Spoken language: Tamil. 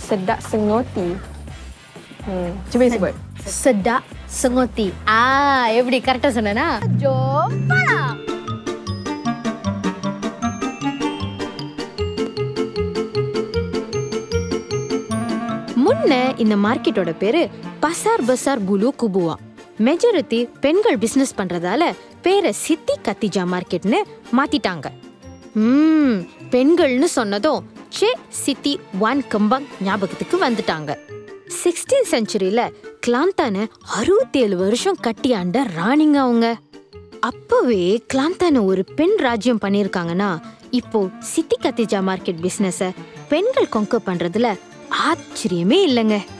sedak sengoti. Hmm, cuba sebut. செடா செங்கோத்தி ஆ எப்படி கரெக்டா சொன்னேனா ஜோம் போலாம் முன்ன இந்த மார்க்கெட்டோட பேரு பசார் பசார் புலு குபுவா மெஜாரிட்டி பெண்கள் பிசினஸ் பண்றதால பேரை சித்தி கத்திஜா மார்க்கெட்னு மாத்திட்டாங்க ம் பெண்கள்னு சொன்னதும் சே சித்தி ஒன் கம்பங் ஞாபகத்துக்கு வந்துட்டாங்க சிக்ஸ்டீன் செஞ்சுரியில கிளாந்தான அறுபத்தேழு வருஷம் கட்டியாண்ட ராணிங்க அவங்க அப்பவே கிளாந்தான ஒரு பெண் ராஜ்யம் பண்ணிருக்காங்கன்னா இப்போ சித்தி கத்திஜா மார்க்கெட் பிசினஸ பெண்கள் கொங்க பண்றதுல ஆச்சரியமே இல்லைங்க